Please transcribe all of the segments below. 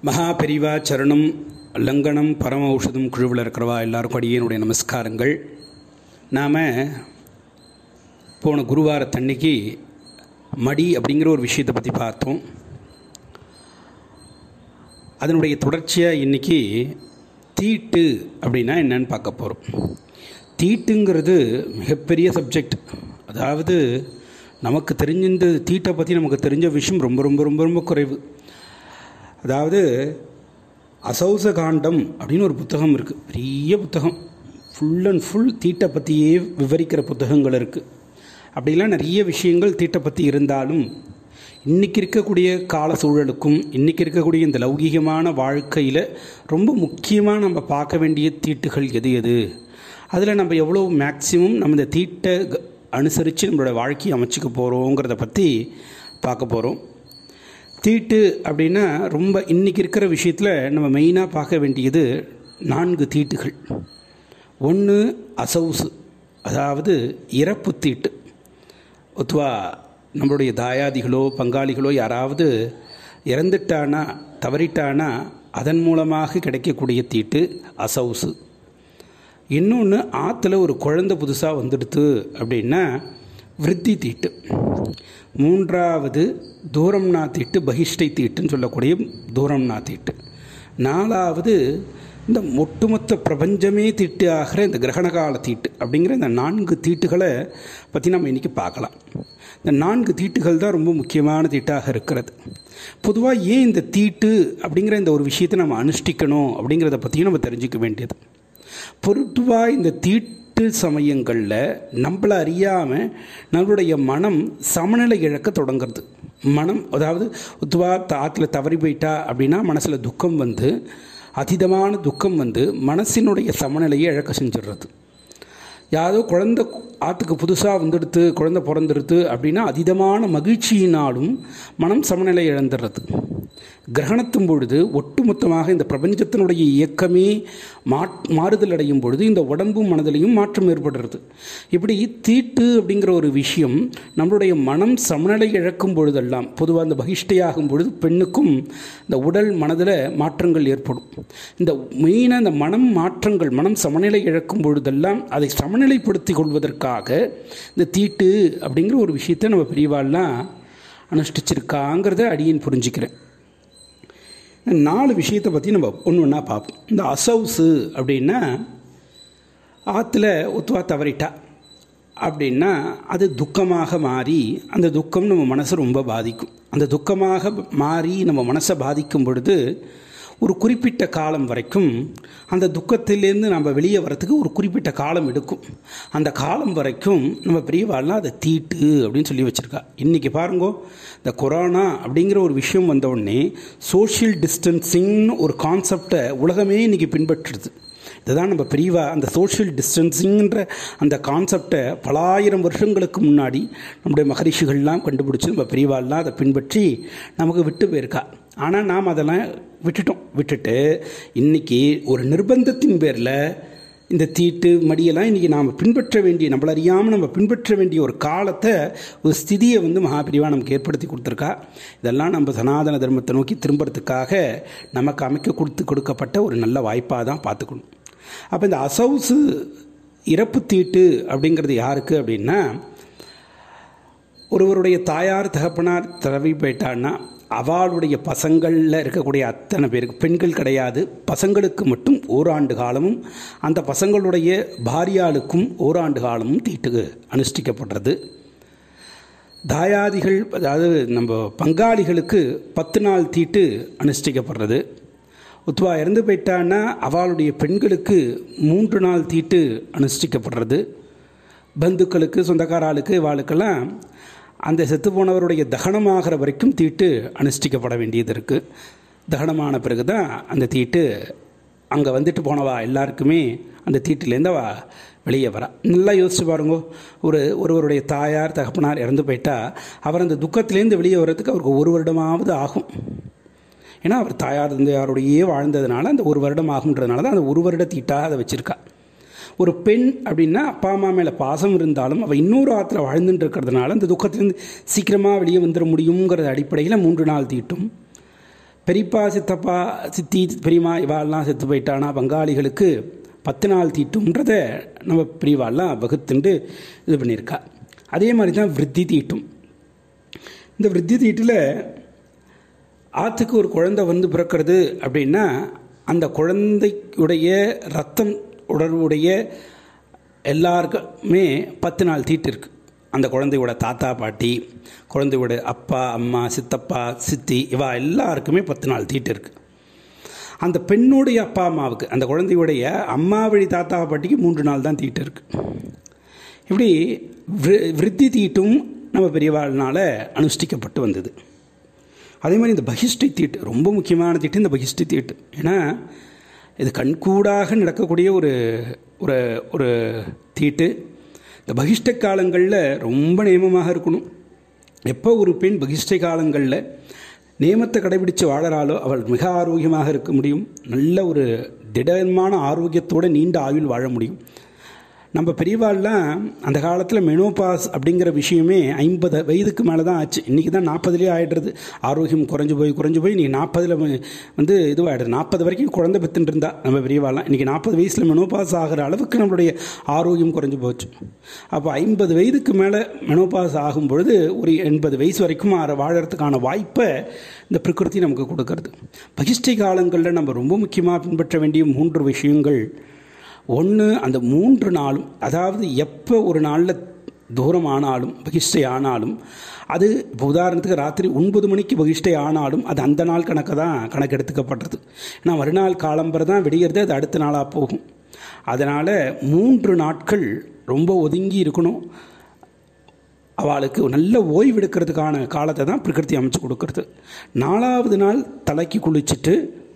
மகா பெரிவா சரணம் லங்கனம் பரம ஔஷதம் குழுவில் இருக்கிறவா எல்லாருக்கும் அடியனுடைய நமஸ்காரங்கள் நாம் போன குருவாரத்தன்னைக்கு மடி அப்படிங்கிற ஒரு விஷயத்தை பற்றி பார்த்தோம் அதனுடைய தொடர்ச்சியாக இன்றைக்கி தீட்டு அப்படின்னா என்னன்னு பார்க்க போகிறோம் தீட்டுங்கிறது மிகப்பெரிய சப்ஜெக்ட் அதாவது நமக்கு தெரிஞ்ச இந்த தீட்டை பற்றி நமக்கு தெரிஞ்ச விஷயம் ரொம்ப ரொம்ப ரொம்ப ரொம்ப குறைவு அதாவது அசௌச காண்டம் அப்படின்னு ஒரு புத்தகம் இருக்குது பெரிய புத்தகம் ஃபுல் அண்ட் ஃபுல் தீட்டை பற்றியே விவரிக்கிற புத்தகங்கள் இருக்குது அப்படிலாம் நிறைய விஷயங்கள் தீட்டை பற்றி இருந்தாலும் இன்றைக்கி இருக்கக்கூடிய கால சூழலுக்கும் இன்றைக்கி இருக்கக்கூடிய இந்த லௌகீகமான வாழ்க்கையில் ரொம்ப முக்கியமாக நம்ம பார்க்க வேண்டிய தீட்டுகள் எது எது அதில் நம்ம எவ்வளோ மேக்சிமம் நம்ம இந்த தீட்டை க- அனுசரித்து நம்மளோட வாழ்க்கையை அமைச்சிக்க போகிறோங்கிறத பற்றி பார்க்க போகிறோம் தீட்டு அப்படின்னா ரொம்ப இன்றைக்கி இருக்கிற விஷயத்தில் நம்ம மெயினாக பார்க்க வேண்டியது நான்கு தீட்டுகள் ஒன்று அசௌசு அதாவது இறப்பு தீட்டு ஒத்துவா நம்மளுடைய தாயாதிகளோ பங்காளிகளோ யாராவது இறந்துட்டானா தவறிட்டானா அதன் மூலமாக கிடைக்கக்கூடிய தீட்டு அசௌசு இன்னொன்று ஆற்றுல ஒரு குழந்தை புதுசாக வந்துடுத்து அப்படின்னா விருத்தி தீட்டு மூன்றாவது தூரம்னா தீட்டு பகிஷ்டை தீட்டுன்னு சொல்லக்கூடிய தூரம்னா தீட்டு நாலாவது இந்த ஒட்டுமொத்த பிரபஞ்சமே தீட்டு ஆகிற இந்த கிரகணகால தீட்டு அப்படிங்கிற இந்த நான்கு தீட்டுகளை பற்றி நம்ம இன்றைக்கி பார்க்கலாம் இந்த நான்கு தீட்டுகள் தான் ரொம்ப முக்கியமான தீட்டாக இருக்கிறது பொதுவாக ஏன் இந்த தீட்டு அப்படிங்கிற இந்த ஒரு விஷயத்தை நம்ம அனுஷ்டிக்கணும் அப்படிங்கிறத பற்றியும் நம்ம தெரிஞ்சுக்க வேண்டியது பொதுவாக இந்த தீட்டு சமயங்களில் நம்மளை அறியாமல் நம்மளுடைய மனம் சமநிலை இழக்க தொடங்குறது மனம் அதாவது ஒத்துவா ஆற்றுல தவறி போயிட்டா அப்படின்னா மனசில் துக்கம் வந்து அதீதமான துக்கம் வந்து மனசினுடைய சமநிலையை இழக்க செஞ்சிடுறது யாரோ குழந்தை ஆற்றுக்கு புதுசாக வந்துடுத்து குழந்தை பிறந்துடுத்து அப்படின்னா அதீதமான மகிழ்ச்சியினாலும் மனம் சமநிலை இழந்துடுறது கிரகணத்தும் பொழுது ஒட்டுமொத்தமாக இந்த பிரபஞ்சத்தினுடைய இயக்கமே மாற் மாறுதல் அடையும் பொழுது இந்த உடம்பும் மனதிலையும் மாற்றம் ஏற்படுறது இப்படி தீட்டு அப்படிங்கிற ஒரு விஷயம் நம்மளுடைய மனம் சமநிலை இழக்கும் பொழுதெல்லாம் பொதுவாக இந்த பகிஷ்டையாகும் பொழுது பெண்ணுக்கும் இந்த உடல் மனதில் மாற்றங்கள் ஏற்படும் இந்த மெயினாக இந்த மனம் மாற்றங்கள் மனம் சமநிலை இழக்கும் பொழுதெல்லாம் அதை சமநிலைப்படுத்திக் கொள்வதற்காக இந்த தீட்டு அப்படிங்கிற ஒரு விஷயத்தை நம்ம பெரியவாள்லாம் அனுஷ்டிச்சிருக்காங்கிறத அடியேன் புரிஞ்சுக்கிறேன் நாலு விஷயத்தை பற்றி நம்ம ஒன்று ஒன்றா பார்ப்போம் இந்த அசௌஸு அப்படின்னா ஆற்றுல ஒத்துவா தவறிட்டா அப்படின்னா அது துக்கமாக மாறி அந்த துக்கம் நம்ம மனசை ரொம்ப பாதிக்கும் அந்த துக்கமாக மாறி நம்ம மனசை பாதிக்கும் பொழுது ஒரு குறிப்பிட்ட காலம் வரைக்கும் அந்த துக்கத்திலேருந்து நம்ம வெளியே வரத்துக்கு ஒரு குறிப்பிட்ட காலம் எடுக்கும் அந்த காலம் வரைக்கும் நம்ம பெரியவாள்லாம் அதை தீட்டு அப்படின்னு சொல்லி வச்சுருக்கா இன்றைக்கி பாருங்கோ இந்த கொரோனா அப்படிங்கிற ஒரு விஷயம் வந்த உடனே சோஷியல் டிஸ்டன்சிங்னு ஒரு கான்செப்டை உலகமே இன்றைக்கி பின்பற்றுது இதுதான் நம்ம பிரிவா அந்த சோஷியல் டிஸ்டன்சிங்கிற அந்த கான்செப்டை பலாயிரம் வருஷங்களுக்கு முன்னாடி நம்முடைய மகரிஷிகள்லாம் கண்டுபிடிச்சி நம்ம பிரிவாலாம் அதை பின்பற்றி நமக்கு விட்டு போயிருக்கா ஆனால் நாம் அதெல்லாம் விட்டுட்டோம் விட்டுட்டு இன்றைக்கி ஒரு நிர்பந்தத்தின் பேரில் இந்த தீட்டு மடியெல்லாம் இன்றைக்கி நாம் பின்பற்ற வேண்டிய நம்மள அறியாமல் நம்ம பின்பற்ற வேண்டிய ஒரு காலத்தை ஒரு ஸ்திதியை வந்து மகாபிரிவா நமக்கு ஏற்படுத்தி கொடுத்துருக்கா இதெல்லாம் நம்ம சனாதன தர்மத்தை நோக்கி திரும்புறதுக்காக நமக்கு அமைக்க கொடுத்து கொடுக்கப்பட்ட ஒரு நல்ல வாய்ப்பாக தான் பார்த்துக்கணும் அப்போ இந்த அசௌசு இறப்பு தீட்டு அப்படிங்கிறது யாருக்கு அப்படின்னா ஒருவருடைய தாயார் தகப்பனார் தடவி போயிட்டான்னா அவளுடைய பசங்களில் இருக்கக்கூடிய அத்தனை பேருக்கு பெண்கள் கிடையாது பசங்களுக்கு மட்டும் ஓராண்டு காலமும் அந்த பசங்களுடைய பாரியாளுக்கும் ஓராண்டு காலமும் தீட்டு அனுஷ்டிக்கப்படுறது தாயாதிகள் அதாவது நம்ம பங்காளிகளுக்கு பத்து நாள் தீட்டு அனுஷ்டிக்கப்படுறது உத்வா இறந்து போயிட்டான்னா அவளுடைய பெண்களுக்கு மூன்று நாள் தீட்டு அனுஷ்டிக்கப்படுறது பந்துக்களுக்கு சொந்தக்காராளுக்கு இவாளுக்கெல்லாம் அந்த செத்து போனவருடைய தகனமாகிற வரைக்கும் தீட்டு அனுஷ்டிக்கப்பட வேண்டியது இருக்குது தகனமான பிறகு தான் அந்த தீட்டு அங்கே வந்துட்டு போனவா எல்லாருக்குமே அந்த தீட்டிலேருந்து அவ வெளியே வரா நல்லா யோசிச்சு பாருங்க ஒரு ஒருவருடைய தாயார் தகப்பனார் இறந்து போயிட்டா அவர் அந்த துக்கத்திலேருந்து வெளியே வர்றதுக்கு அவருக்கு ஒரு வருடமாவது ஆகும் ஏன்னா அவர் தாயார் தந்தையாரோடையே வாழ்ந்ததுனால அந்த ஒரு வருடம் ஆகுன்றதுனால தான் அந்த ஒரு வருட தீட்டாக அதை வச்சுருக்கா ஒரு பெண் அப்படின்னா அப்பா அம்மா மேலே பாசம் இருந்தாலும் அவள் இன்னொரு ஆற்றுல வாழ்ந்துட்டு இருக்கிறதுனால அந்த துக்கத்திலேருந்து சீக்கிரமாக வெளியே வந்துட முடியுங்கிற அடிப்படையில் மூன்று நாள் தீட்டும் பெரியப்பா சித்தப்பா சித்தி பெரியம்மா இவாள்லாம் செத்து போயிட்டானா பங்காளிகளுக்கு பத்து நாள் தீட்டும்ன்றத நம்ம பெரியவாள்லாம் வகுத்துண்டு இது பண்ணியிருக்கா அதே மாதிரி தான் விருத்தி தீட்டும் இந்த விருத்தி தீட்டில் ஆற்றுக்கு ஒரு குழந்தை வந்து பிறக்கிறது அப்படின்னா அந்த குழந்தையுடைய ரத்தம் உணர்வுடைய எல்லாருக்குமே பத்து நாள் தீட்டு இருக்குது அந்த குழந்தையோட தாத்தா பாட்டி குழந்தையோட அப்பா அம்மா சித்தப்பா சித்தி இவா எல்லாருக்குமே பத்து நாள் தீட்டு இருக்குது அந்த பெண்ணுடைய அப்பா அம்மாவுக்கு அந்த குழந்தையுடைய அம்மா வழி தாத்தா பாட்டிக்கு மூன்று நாள் தான் தீட்டு இருக்குது இப்படி விருத்தி தீட்டும் நம்ம பெரியவாழ்னால அனுஷ்டிக்கப்பட்டு வந்தது அதே மாதிரி இந்த பகிஷ்டை தீட்டு ரொம்ப முக்கியமான தீட்டு இந்த பகிஷ்டை தீட்டு ஏன்னா இது கண்கூடாக நடக்கக்கூடிய ஒரு ஒரு ஒரு தீட்டு இந்த பகிஷ்ட காலங்களில் ரொம்ப நியமமாக இருக்கணும் எப்போ ஒரு பெண் பகிஷ்டை காலங்களில் நியமத்தை கடைபிடித்து வாழறாலோ அவள் மிக ஆரோக்கியமாக இருக்க முடியும் நல்ல ஒரு திடமான ஆரோக்கியத்தோடு நீண்ட ஆயுள் வாழ முடியும் நம்ம பெரியவாள்லாம் அந்த காலத்தில் மெனோபாஸ் அப்படிங்கிற விஷயமே ஐம்பது வயதுக்கு மேலே தான் ஆச்சு இன்றைக்கி தான் நாற்பதுலேயே ஆகிடுறது ஆரோக்கியம் குறைஞ்சு போய் குறைஞ்சு போய் இன்றைக்கி நாற்பதில் வந்து இதுவாகிடுது நாற்பது வரைக்கும் குழந்தை பெற்றுட்டு இருந்தா நம்ம பெரியவாள்லாம் இன்றைக்கி நாற்பது வயசில் மெனோபாஸ் ஆகிற அளவுக்கு நம்மளுடைய ஆரோக்கியம் குறைஞ்சு போச்சு அப்போ ஐம்பது வயதுக்கு மேலே மெனோபாஸ் ஆகும் பொழுது ஒரு எண்பது வயசு வரைக்கும் வாழறதுக்கான வாய்ப்பை இந்த பிரகிருதி நமக்கு கொடுக்கறது பகிஷ்டை காலங்களில் நம்ம ரொம்ப முக்கியமாக பின்பற்ற வேண்டிய மூன்று விஷயங்கள் ஒன்று அந்த மூன்று நாளும் அதாவது எப்போ ஒரு நாளில் தூரம் ஆனாலும் பகிஷ்டை ஆனாலும் அது இப்போ உதாரணத்துக்கு ராத்திரி ஒன்பது மணிக்கு பகிஷ்டை ஆனாலும் அது அந்த நாள் கணக்கு தான் கணக்கு எடுத்துக்கப்படுறது ஏன்னா மறுநாள் காலம்பரை தான் விடியறது அது அடுத்த நாளாக போகும் அதனால் மூன்று நாட்கள் ரொம்ப ஒதுங்கி இருக்கணும் அவளுக்கு நல்ல ஓய்வு எடுக்கிறதுக்கான காலத்தை தான் பிரகிருதி அமைச்சு கொடுக்கறது நாலாவது நாள் தலைக்கு குளிச்சுட்டு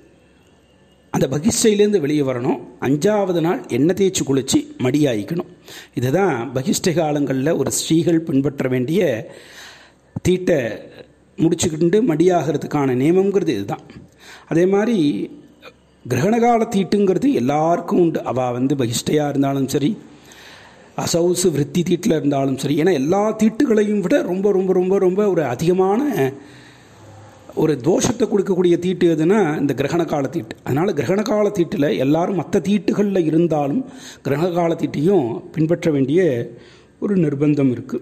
அந்த பகிஷ்டையிலேருந்து வெளியே வரணும் அஞ்சாவது நாள் எண்ணெய் தேய்ச்சி குளித்து மடியாயிக்கணும் இதுதான் பகிஷ்டை காலங்களில் ஒரு ஸ்ரீகள் பின்பற்ற வேண்டிய தீட்டை முடிச்சுக்கிட்டு மடியாகிறதுக்கான நியமங்கிறது இதுதான் அதே மாதிரி கிரகணகால தீட்டுங்கிறது எல்லாருக்கும் உண்டு அவள் வந்து பகிஷ்டையாக இருந்தாலும் சரி அசௌசு விற்பி தீட்டில் இருந்தாலும் சரி ஏன்னா எல்லா தீட்டுகளையும் விட ரொம்ப ரொம்ப ரொம்ப ரொம்ப ஒரு அதிகமான ஒரு தோஷத்தை கொடுக்கக்கூடிய தீட்டு எதுனா இந்த கிரகண கால தீட்டு அதனால் கிரகண கால தீட்டில் எல்லாரும் மற்ற தீட்டுகளில் இருந்தாலும் கிரகண கால தீட்டையும் பின்பற்ற வேண்டிய ஒரு நிர்பந்தம் இருக்குது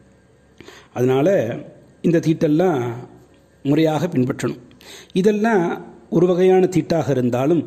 அதனால் இந்த தீட்டெல்லாம் முறையாக பின்பற்றணும் இதெல்லாம் ஒரு வகையான தீட்டாக இருந்தாலும்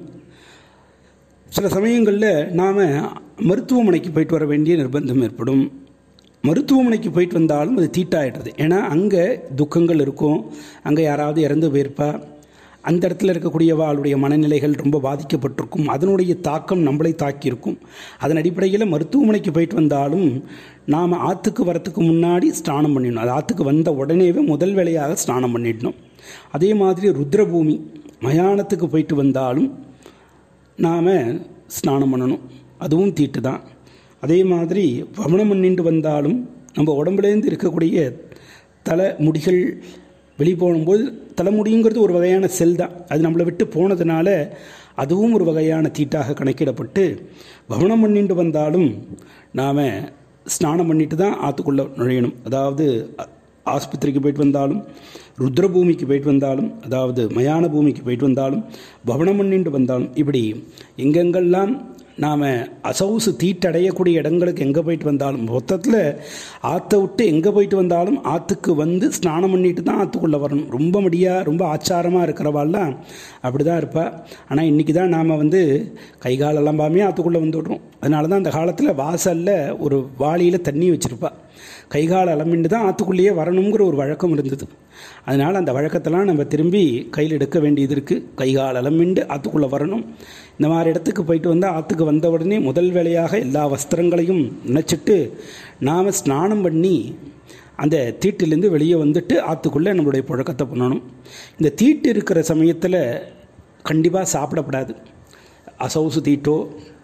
சில சமயங்களில் நாம் மருத்துவமனைக்கு போயிட்டு வர வேண்டிய நிர்பந்தம் ஏற்படும் மருத்துவமனைக்கு போயிட்டு வந்தாலும் அது தீட்டாயிடுறது ஏன்னா அங்கே துக்கங்கள் இருக்கும் அங்கே யாராவது இறந்து போயிருப்பா அந்த இடத்துல இருக்கக்கூடியவாளுடைய மனநிலைகள் ரொம்ப பாதிக்கப்பட்டிருக்கும் அதனுடைய தாக்கம் நம்மளை தாக்கியிருக்கும் அதன் அடிப்படையில் மருத்துவமனைக்கு போயிட்டு வந்தாலும் நாம் ஆற்றுக்கு வரத்துக்கு முன்னாடி ஸ்நானம் பண்ணிடணும் அது ஆற்றுக்கு வந்த உடனேவே முதல் வேலையாக ஸ்நானம் பண்ணிடணும் அதே மாதிரி ருத்ரபூமி மயானத்துக்கு போயிட்டு வந்தாலும் நாம் ஸ்நானம் பண்ணணும் அதுவும் தீட்டு தான் அதே மாதிரி வமனம் பண்ணிட்டு வந்தாலும் நம்ம உடம்புலேருந்து இருக்கக்கூடிய தலை முடிகள் வெளியே போகும்போது தலைமுடிங்கிறது ஒரு வகையான செல் தான் அது நம்மளை விட்டு போனதுனால அதுவும் ஒரு வகையான தீட்டாக கணக்கிடப்பட்டு வமனம் பண்ணிட்டு வந்தாலும் நாம் ஸ்நானம் பண்ணிட்டு தான் ஆற்றுக்குள்ளே நுழையணும் அதாவது ஆஸ்பத்திரிக்கு போயிட்டு வந்தாலும் ருத்ரபூமிக்கு போயிட்டு வந்தாலும் அதாவது மயான பூமிக்கு போயிட்டு வந்தாலும் பவனம் பண்ணிட்டு வந்தாலும் இப்படி எங்கெங்கெல்லாம் நாம் அசௌசு தீட்டடையக்கூடிய இடங்களுக்கு எங்கே போயிட்டு வந்தாலும் மொத்தத்தில் ஆற்றை விட்டு எங்கே போயிட்டு வந்தாலும் ஆற்றுக்கு வந்து ஸ்நானம் பண்ணிட்டு தான் ஆற்றுக்குள்ளே வரணும் ரொம்ப மடியாக ரொம்ப ஆச்சாரமாக இருக்கிறவாள்லாம் அப்படி தான் இருப்பா ஆனால் இன்றைக்கி தான் நாம் வந்து கை காலெல்லாம் பாமே ஆற்றுக்குள்ளே வந்து விட்றோம் அதனால தான் அந்த காலத்தில் வாசலில் ஒரு வாளியில் தண்ணி வச்சுருப்பா கைகால் அலமிண்டு தான் ஆற்றுக்குள்ளேயே வரணுங்கிற ஒரு வழக்கம் இருந்தது அதனால் அந்த வழக்கத்தெல்லாம் நம்ம திரும்பி கையில் எடுக்க வேண்டியது இருக்குது கைகால் அலமிண்டு ஆற்றுக்குள்ளே வரணும் இந்த மாதிரி இடத்துக்கு போயிட்டு வந்தால் ஆற்றுக்கு வந்த உடனே முதல் வேலையாக எல்லா வஸ்திரங்களையும் நினச்சிட்டு நாம் ஸ்நானம் பண்ணி அந்த தீட்டிலேருந்து வெளியே வந்துட்டு ஆற்றுக்குள்ளே நம்மளுடைய புழக்கத்தை பண்ணணும் இந்த தீட்டு இருக்கிற சமயத்தில் கண்டிப்பாக சாப்பிடப்படாது அசௌசு தீட்டோ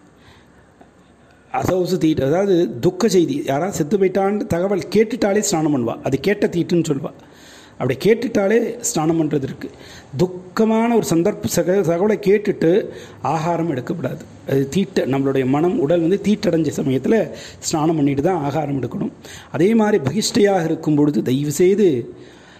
அசௌசு தீட்டு அதாவது துக்க செய்தி யாராவது செத்து போயிட்டான்னு தகவல் கேட்டுட்டாலே ஸ்நானம் பண்ணுவா அது கேட்ட தீட்டுன்னு சொல்லுவாள் அப்படி கேட்டுட்டாலே ஸ்நானம் பண்ணுறது இருக்குது துக்கமான ஒரு சந்தர்ப்ப சக தகவலை கேட்டுட்டு ஆகாரம் எடுக்கக்கூடாது அது தீட்ட நம்மளுடைய மனம் உடல் வந்து தீட்டடைஞ்ச சமயத்தில் ஸ்நானம் பண்ணிட்டு தான் ஆகாரம் எடுக்கணும் அதே மாதிரி பகிஷ்டையாக இருக்கும் பொழுது தயவு செய்து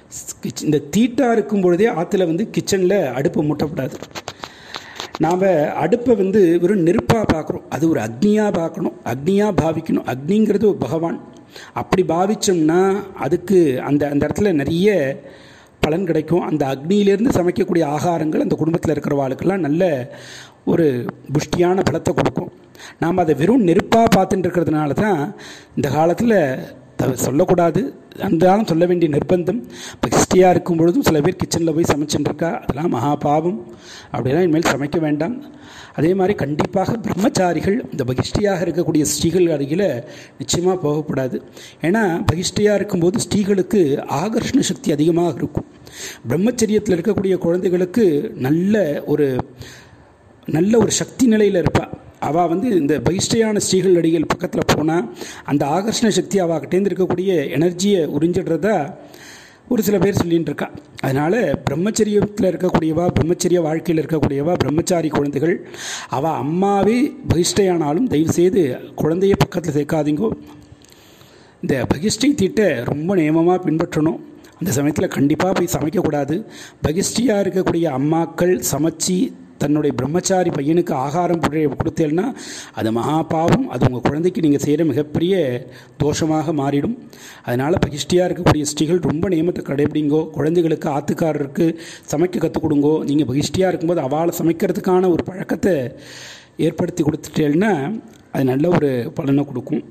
கிச் இந்த தீட்டாக இருக்கும் பொழுதே ஆற்றுல வந்து கிச்சனில் அடுப்பை மூட்டக்கூடாது நாம் அடுப்பை வந்து வெறும் நெருப்பாக பார்க்குறோம் அது ஒரு அக்னியாக பார்க்கணும் அக்னியாக பாவிக்கணும் அக்னிங்கிறது ஒரு பகவான் அப்படி பாவிச்சோம்னா அதுக்கு அந்த அந்த இடத்துல நிறைய பலன் கிடைக்கும் அந்த அக்னியிலேருந்து சமைக்கக்கூடிய ஆகாரங்கள் அந்த குடும்பத்தில் இருக்கிறவாளுக்கெல்லாம் நல்ல ஒரு புஷ்டியான பலத்தை கொடுக்கும் நாம் அதை வெறும் நெருப்பாக பார்த்துட்டு இருக்கிறதுனால தான் இந்த காலத்தில் த சொல்லக்கூடாது அன்றாலும் சொல்ல வேண்டிய நிர்பந்தம் இப்போ ஹிஸ்டியாக இருக்கும் பொழுதும் சில பேர் கிச்சனில் போய் சமைச்சுட்டு இருக்கா அதெல்லாம் மகா பாவம் அப்படிலாம் இனிமேல் சமைக்க வேண்டாம் அதே மாதிரி கண்டிப்பாக பிரம்மச்சாரிகள் இந்த பகிஷ்டியாக இருக்கக்கூடிய ஸ்ரீகள் அருகில் நிச்சயமாக போகக்கூடாது ஏன்னா பகிஷ்டியாக இருக்கும்போது ஸ்ரீகளுக்கு ஆகர்ஷண சக்தி அதிகமாக இருக்கும் பிரம்மச்சரியத்தில் இருக்கக்கூடிய குழந்தைகளுக்கு நல்ல ஒரு நல்ல ஒரு சக்தி நிலையில் இருப்பாள் அவள் வந்து இந்த பகிஷ்டையான ஸ்ரீகள் அடிகள் பக்கத்தில் போனால் அந்த ஆகர்ஷண சக்தி அவகிட்டேருந்து இருக்கக்கூடிய எனர்ஜியை உறிஞ்சிடுறதா ஒரு சில பேர் சொல்லிகிட்டு இருக்கா அதனால் பிரம்மச்சரியத்தில் இருக்கக்கூடியவா பிரம்மச்சரிய வாழ்க்கையில் இருக்கக்கூடியவா பிரம்மச்சாரி குழந்தைகள் அவள் அம்மாவே பகிஷ்டையானாலும் தயவுசெய்து குழந்தைய பக்கத்தில் சேர்க்காதீங்கோ இந்த பகிஷ்டை தீட்டை ரொம்ப நியமமாக பின்பற்றணும் அந்த சமயத்தில் கண்டிப்பாக போய் சமைக்கக்கூடாது பகிஷ்டியாக இருக்கக்கூடிய அம்மாக்கள் சமைச்சு தன்னுடைய பிரம்மச்சாரி பையனுக்கு ஆகாரம் கொடுத்தேன்னா அது மகா பாவம் அது உங்கள் குழந்தைக்கு நீங்கள் செய்கிற மிகப்பெரிய தோஷமாக மாறிடும் அதனால் பகிஷ்டியாக இருக்கக்கூடிய ஸ்ரீகள் ரொம்ப நியமத்தை கடைபிடிங்கோ குழந்தைகளுக்கு ஆத்துக்காரருக்கு சமைக்க கற்றுக் கொடுங்கோ நீங்கள் பகிஷ்டியாக இருக்கும்போது அவளை சமைக்கிறதுக்கான ஒரு பழக்கத்தை ஏற்படுத்தி கொடுத்துட்டேன்னா அது நல்ல ஒரு பலனை கொடுக்கும்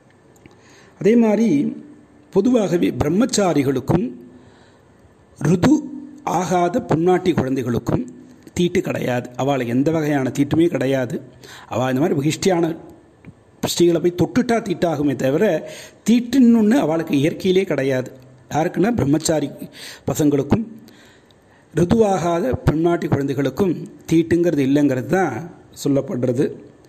அதே மாதிரி பொதுவாகவே பிரம்மச்சாரிகளுக்கும் ருது ஆகாத பொன்னாட்டி குழந்தைகளுக்கும் தீட்டு கிடையாது அவளுக்கு எந்த வகையான தீட்டுமே கிடையாது அவள் இந்த மாதிரி பகிஷ்டியான ஸ்ரீகளை போய் தொட்டுட்டா தீட்டாகுமே தவிர தீட்டுன்னு ஒன்று அவளுக்கு இயற்கையிலே கிடையாது யாருக்குன்னா பிரம்மச்சாரி பசங்களுக்கும் ருதுவாகாத பெண்ணாட்டி குழந்தைகளுக்கும் தீட்டுங்கிறது இல்லைங்கிறது தான் சொல்லப்படுறது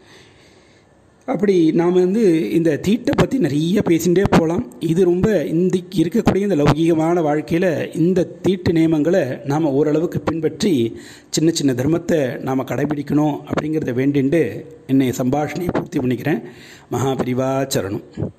அப்படி நாம் வந்து இந்த தீட்டை பற்றி நிறைய பேசிகிட்டே போகலாம் இது ரொம்ப இன்றைக்கு இருக்கக்கூடிய இந்த லௌகீகமான வாழ்க்கையில் இந்த தீட்டு நியமங்களை நாம் ஓரளவுக்கு பின்பற்றி சின்ன சின்ன தர்மத்தை நாம் கடைபிடிக்கணும் அப்படிங்கிறத வேண்டிண்டு என்னை சம்பாஷணையை பூர்த்தி பண்ணிக்கிறேன் மகாபரிவா சரணம்